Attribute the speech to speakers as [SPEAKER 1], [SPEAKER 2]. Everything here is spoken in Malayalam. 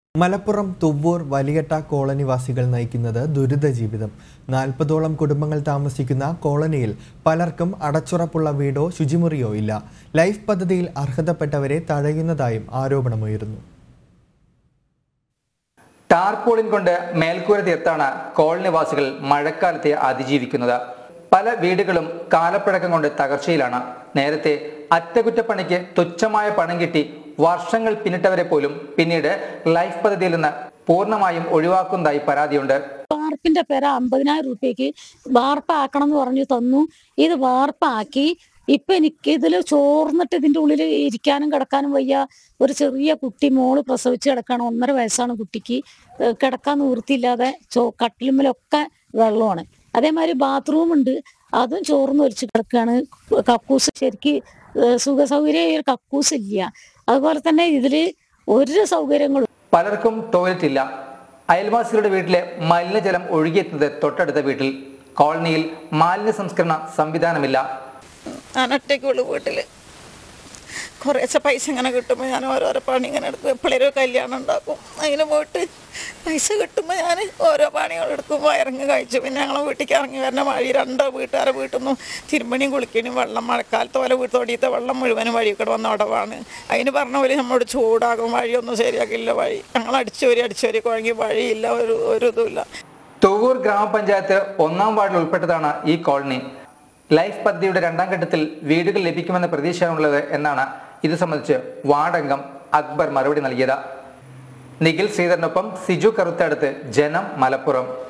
[SPEAKER 1] മലപ്പുറം തുവ്വൂർ വലിയട്ട കോളനിവാസികൾ നയിക്കുന്നത് ദുരിത ജീവിതം നാൽപ്പതോളം കുടുംബങ്ങൾ താമസിക്കുന്ന കോളനിയിൽ പലർക്കും അടച്ചുറപ്പുള്ള വീടോ ശുചിമുറിയോ ഇല്ല ലൈഫ് പദ്ധതിയിൽ അർഹതപ്പെട്ടവരെ തഴയുന്നതായും ആരോപണമുയരുന്നു
[SPEAKER 2] ടാർപോളിൻ കൊണ്ട് മേൽക്കൂര തീർത്താണ് കോളനിവാസികൾ മഴക്കാലത്തെ അതിജീവിക്കുന്നത് പല വീടുകളും കാലപ്പഴക്കം കൊണ്ട് തകർച്ചയിലാണ് നേരത്തെ അറ്റകുറ്റപ്പണിക്ക് തുച്ഛമായ പണം കിട്ടി വർഷങ്ങൾ പിന്നിട്ടവരെ പോലും പിന്നീട് ലൈഫ് പദ്ധതിയിൽ നിന്ന് പൂർണ്ണമായും ഒഴിവാക്കുന്നതായി പരാതിയുണ്ട്
[SPEAKER 3] വാർപ്പിന്റെ പേര അമ്പതിനായിരം റുപ്യക്ക് വാർപ്പാക്കണം എന്ന് പറഞ്ഞു തന്നു ഇത് വാർപ്പാക്കി ഇപ്പൊ എനിക്ക് ഇതിൽ ചോർന്നിട്ട് ഇതിന്റെ ഉള്ളിൽ ഇരിക്കാനും കിടക്കാനും വയ്യ ഒരു ചെറിയ കുട്ടി മോള് പ്രസവിച്ച് കിടക്കാണ് ഒന്നര വയസ്സാണ് കുട്ടിക്ക് ഏഹ് കിടക്കാൻ നിവൃത്തിയില്ലാതെ ചോ കട്ടിലുമ്മലൊക്കെ വെള്ളമാണ് അതേമാതിരി ബാത്റൂം ഉണ്ട് അതും ചോർന്ന് ഒലിച്ച് കിടക്കുകയാണ് കക്കൂസ് ശരിക്ക് ഏഹ് സുഖ സൗകര്യം കക്കൂസ് ഇല്ല അതുപോലെ തന്നെ ഇതില് ഒരു സൗകര്യങ്ങളും
[SPEAKER 2] പലർക്കും ടോയ്ലറ്റ് ഇല്ല അയൽവാസികളുടെ വീട്ടിലെ മലിനജലം ഒഴുകിയെത്തുന്നത് തൊട്ടടുത്ത വീട്ടിൽ കോളനിയിൽ മാലിന്യ സംസ്കരണ സംവിധാനമില്ല
[SPEAKER 4] ഞാൻ ഒറ്റയ്ക്കുള്ളൂ വീട്ടിൽ കുറേശ്ശെ പൈസ ഇങ്ങനെ കിട്ടുമ്പോൾ ഞാൻ ഓരോരോ പണി ഇങ്ങനെ എടുക്കും എപ്പോഴൊരു കല്യാണം ഉണ്ടാക്കും അതിന് പോയിട്ട് പൈസ കിട്ടുമ്പോൾ ഞാൻ ഓരോ പണികൾ എടുക്കും വയറിങ് കഴിച്ചു പിന്നെ ഞങ്ങളെ വീട്ടിലേക്ക് ഇറങ്ങി വരുന്ന വഴി രണ്ട് വീട്ടുകാരെ വീട്ടിൽ നിന്നും തിരുമ്പണിയും കുളിക്കണയും വെള്ളം മഴക്കാലത്ത് പോലെ വീട്ടോടിയത്തെ വെള്ളം മുഴുവനും വഴി കൂടെ വന്ന ഉടവാണ് അതിന് പറഞ്ഞ പോലെ നമ്മളോട് ചൂടാകും വഴിയൊന്നും ശരിയാക്കില്ല വഴി ഞങ്ങൾ അടിച്ചുവരി അടിച്ചുവരി കുഴങ്ങി വഴിയില്ല ഒരു ഒരു ഇതുമില്ല
[SPEAKER 2] തുവൂർ ഗ്രാമപഞ്ചായത്ത് ഒന്നാം വാർഡിൽ ഉൾപ്പെട്ടതാണ് ഈ കോളനി ലൈഫ് പദ്ധതിയുടെ രണ്ടാം ഘട്ടത്തിൽ വീടുകൾ ലഭിക്കുമെന്ന പ്രതീക്ഷയാണുള്ളത് എന്നാണ് ഇത് സംബന്ധിച്ച് വാർഡംഗം അക്ബർ മറുപടി നൽകിയത് നിഖിൽ ശ്രീധരനൊപ്പം സിജു കറുത്തടുത്ത് ജനം മലപ്പുറം